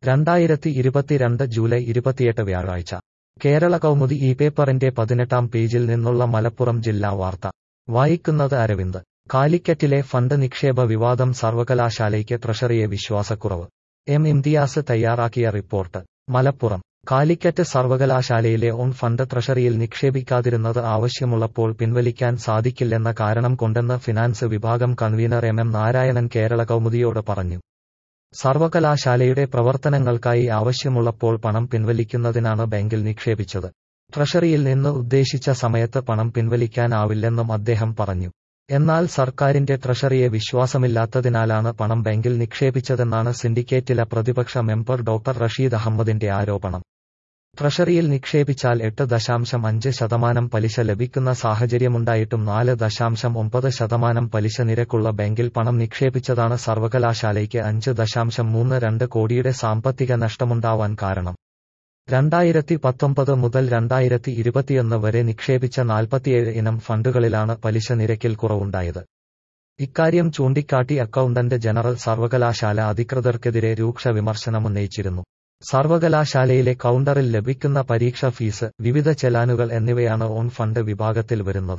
രണ്ടായിരത്തി ഇരുപത്തിരണ്ട് ജൂലൈ ഇരുപത്തിയെട്ട് വ്യാഴാഴ്ച കേരള കൗമുദി ഈ പേപ്പറിന്റെ പതിനെട്ടാം പേജിൽ നിന്നുള്ള മലപ്പുറം ജില്ലാ വാർത്ത വായിക്കുന്നത് അരവിന്ദ് കാലിക്കറ്റിലെ ഫണ്ട് നിക്ഷേപ വിവാദം സർവകലാശാലയ്ക്ക് ട്രഷറിയെ വിശ്വാസക്കുറവ് എം ഇംതിയാസ് തയ്യാറാക്കിയ റിപ്പോർട്ട് മലപ്പുറം കാലിക്കറ്റ് സർവകലാശാലയിലെ ഓൺ ഫണ്ട് ട്രഷറിയിൽ നിക്ഷേപിക്കാതിരുന്നത് ആവശ്യമുള്ളപ്പോൾ പിൻവലിക്കാൻ സാധിക്കില്ലെന്ന കാരണം കൊണ്ടെന്ന് ഫിനാൻസ് വിഭാഗം convener M M Narayanan Kerala കൗമുദിയോട് പറഞ്ഞു സർവകലാശാലയുടെ പ്രവർത്തനങ്ങൾക്കായി ആവശ്യമുള്ളപ്പോൾ പണം പിൻവലിക്കുന്നതിനാണ് ബാങ്കിൽ നിക്ഷേപിച്ചത് ട്രഷറിയിൽ നിന്ന് ഉദ്ദേശിച്ച സമയത്ത് പണം പിൻവലിക്കാനാവില്ലെന്നും അദ്ദേഹം പറഞ്ഞു എന്നാൽ സർക്കാരിന്റെ ട്രഷറിയെ വിശ്വാസമില്ലാത്തതിനാലാണ് പണം ബാങ്കിൽ നിക്ഷേപിച്ചതെന്നാണ് സിൻഡിക്കേറ്റിലെ പ്രതിപക്ഷ മെമ്പർ ഡോക്ടർ റഷീദ് അഹമ്മദിന്റെ ആരോപണം ട്രഷറിയിൽ നിക്ഷേപിച്ചാൽ എട്ട് ദശാംശം അഞ്ച് ശതമാനം പലിശ ലഭിക്കുന്ന സാഹചര്യമുണ്ടായിട്ടും നാല് ദശാംശം ഒമ്പത് ശതമാനം പലിശ നിരക്കുള്ള ബാങ്കിൽ പണം നിക്ഷേപിച്ചതാണ് സർവകലാശാലയ്ക്ക് അഞ്ച് ദശാംശം മൂന്ന് രണ്ട് കോടിയുടെ സാമ്പത്തിക നഷ്ടമുണ്ടാവാൻ കാരണം രണ്ടായിരത്തി പത്തൊമ്പത് മുതൽ രണ്ടായിരത്തി ഇരുപത്തിയൊന്ന് വരെ നിക്ഷേപിച്ച നാൽപ്പത്തിയേഴ് ഇനം ഫണ്ടുകളിലാണ് പലിശ നിരക്കിൽ കുറവുണ്ടായത് ഇക്കാര്യം ചൂണ്ടിക്കാട്ടി അക്കൗണ്ടന്റ് ജനറൽ സർവകലാശാല അധികൃതർക്കെതിരെ രൂക്ഷ വിമർശനമുന്നയിച്ചിരുന്നു സർവകലാശാലയിലെ കൗണ്ടറിൽ ലഭിക്കുന്ന പരീക്ഷ ഫീസ് വിവിധ ചെലാനുകൾ എന്നിവയാണ് ഓൺ ഫണ്ട് വിഭാഗത്തിൽ വരുന്നത്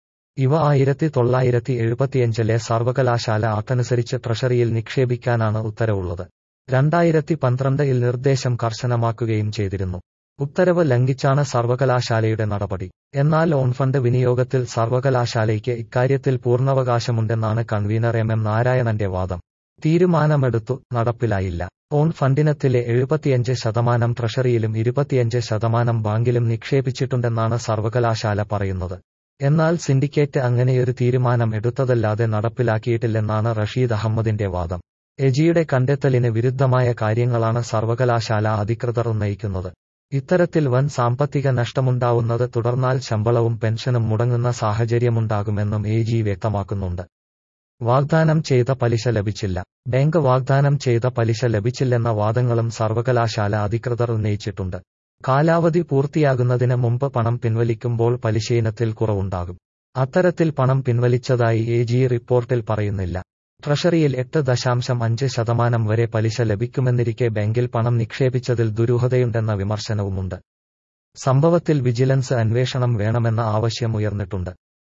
ഇവ ആയിരത്തി തൊള്ളായിരത്തി എഴുപത്തിയഞ്ചിലെ സർവകലാശാല ആക്ടനുസരിച്ച് ട്രഷറിയിൽ നിക്ഷേപിക്കാനാണ് ഉത്തരവുള്ളത് രണ്ടായിരത്തി പന്ത്രണ്ടിൽ നിർദ്ദേശം കർശനമാക്കുകയും ചെയ്തിരുന്നു ഉത്തരവ് ലംഘിച്ചാണ് സർവകലാശാലയുടെ നടപടി എന്നാൽ ഓൺ ഫണ്ട് വിനിയോഗത്തിൽ സർവകലാശാലയ്ക്ക് ഇക്കാര്യത്തിൽ പൂർണ്ണവകാശമുണ്ടെന്നാണ് കൺവീനർ എം എം നാരായണന്റെ വാദം തീരുമാനമെടുത്തു നടപ്പിലായില്ല ഓൺ ഫണ്ടിനത്തിലെ എഴുപത്തിയഞ്ച് ശതമാനം ട്രഷറിയിലും ഇരുപത്തിയഞ്ച് ശതമാനം ബാങ്കിലും നിക്ഷേപിച്ചിട്ടുണ്ടെന്നാണ് സർവകലാശാല പറയുന്നത് എന്നാൽ സിൻഡിക്കേറ്റ് അങ്ങനെയൊരു തീരുമാനം എടുത്തതല്ലാതെ നടപ്പിലാക്കിയിട്ടില്ലെന്നാണ് റഷീദ് അഹമ്മദിന്റെ വാദം എജിയുടെ കണ്ടെത്തലിന് വിരുദ്ധമായ കാര്യങ്ങളാണ് സർവകലാശാല അധികൃതർ ഉന്നയിക്കുന്നത് ഇത്തരത്തിൽ വൻ സാമ്പത്തിക നഷ്ടമുണ്ടാവുന്നത് തുടർന്നാൽ ശമ്പളവും പെൻഷനും മുടങ്ങുന്ന സാഹചര്യമുണ്ടാകുമെന്നും എ ജി വ്യക്തമാക്കുന്നുണ്ട് വാഗ്ദാനം ചെയ്ത പലിശ ലഭിച്ചില്ല ബാങ്ക് വാഗ്ദാനം ചെയ്ത പലിശ ലഭിച്ചില്ലെന്ന വാദങ്ങളും സർവകലാശാല അധികൃതർ ഉന്നയിച്ചിട്ടുണ്ട് കാലാവധി പൂർത്തിയാകുന്നതിന് മുമ്പ് പണം പിൻവലിക്കുമ്പോൾ പലിശയിനത്തിൽ കുറവുണ്ടാകും അത്തരത്തിൽ പണം പിൻവലിച്ചതായി എ ജി റിപ്പോർട്ടിൽ പറയുന്നില്ല ട്രഷറിയിൽ എട്ട് ദശാംശം അഞ്ച് ശതമാനം വരെ പലിശ ലഭിക്കുമെന്നിരിക്കെ ബാങ്കിൽ പണം നിക്ഷേപിച്ചതിൽ ദുരൂഹതയുണ്ടെന്ന വിമർശനവുമുണ്ട് സംഭവത്തിൽ വിജിലൻസ് അന്വേഷണം വേണമെന്ന ആവശ്യം ഉയർന്നിട്ടുണ്ട്